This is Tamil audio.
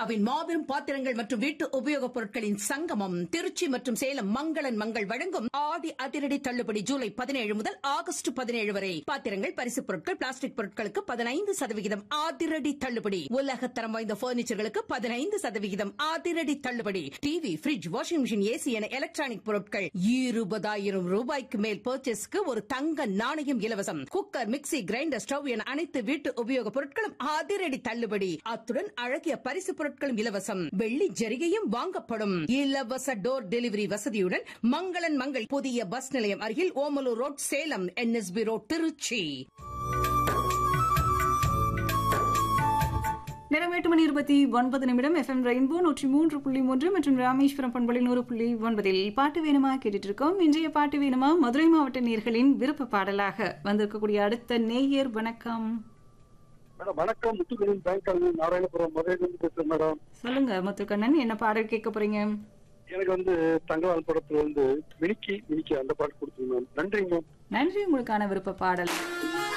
இந்தியாவின் மாபெரும் பாத்திரங்கள் மற்றும் வீட்டு உபயோகப் பொருட்களின் சங்கமம் திருச்சி மற்றும் சேலம் மங்களன் மங்கள் வழங்கும் ஆடி அதிரடி தள்ளுபடி ஜூலை பதினேழு முதல் ஆகஸ்ட் பதினேழு வரை பாத்திரங்கள் பரிசுப் பொருட்கள் பிளாஸ்டிக் பொருட்களுக்கு பதினைந்து சதவிகிதம் அதிரடி தள்ளுபடி உலகத்தரம் வாய்ந்த பர்னிச்சர்களுக்கு பதினைந்து சதவிகிதம் அதிரடி தள்ளுபடி TV fridge washing machine AC என எலக்ட்ரானிக் பொருட்கள் இருபதாயிரம் ரூபாய்க்கு மேல் பர்ச்சேஸ்க்கு ஒரு தங்க நாணயம் இலவசம் குக்கர் மிக்ஸி கிரைண்டர் ஸ்டவ் என அனைத்து வீட்டு உபயோகப் பொருட்களும் அதிரடி தள்ளுபடி அத்துடன் அழகிய பரிசு பொருட்களும் இலவசம் வெள்ளி ஜரிகையும் வாங்கப்படும் இலவச டோர் டெலிவரி வசதியுடன் மங்களன் மங்கள் புதிய பஸ் நிலையம் அருகில் Omalur road Salem NSP road Trichy நேரம் எட்டு மணி இருபத்தி ஒன்பது நிமிடம் எஃப்எம் ரெயின்போ நூற்றி மூன்று புள்ளி மூன்று மற்றும் ராமேஸ்வரம் பண்பலை நூறு புள்ளி ஒன்பதில் பாட்டு வேணுமா கேட்டுட்டு இருக்கோம் இன்றைய பாட்டு வேணுமா மதுரை மாவட்ட நேர்களின் விருப்ப பாடலாக வந்திருக்கக்கூடிய அடுத்த நேயர் வணக்கம் மேடம் வணக்கம் முத்துக்கணின் பேங்க் நாராயணபுரம் மதுரையிலிருந்து பேசுறேன் மேடம் சொல்லுங்க முத்துக்கண்ணன் என்ன பாடல் கேட்க போறீங்க எனக்கு வந்து தங்கவால் படத்துல வந்து மினிக்கி மினிக்கி அந்த பாட்டு கொடுத்துருங்க மேம் நன்றிங்க மேம் நன்றி உங்களுக்கான விருப்ப பாடல்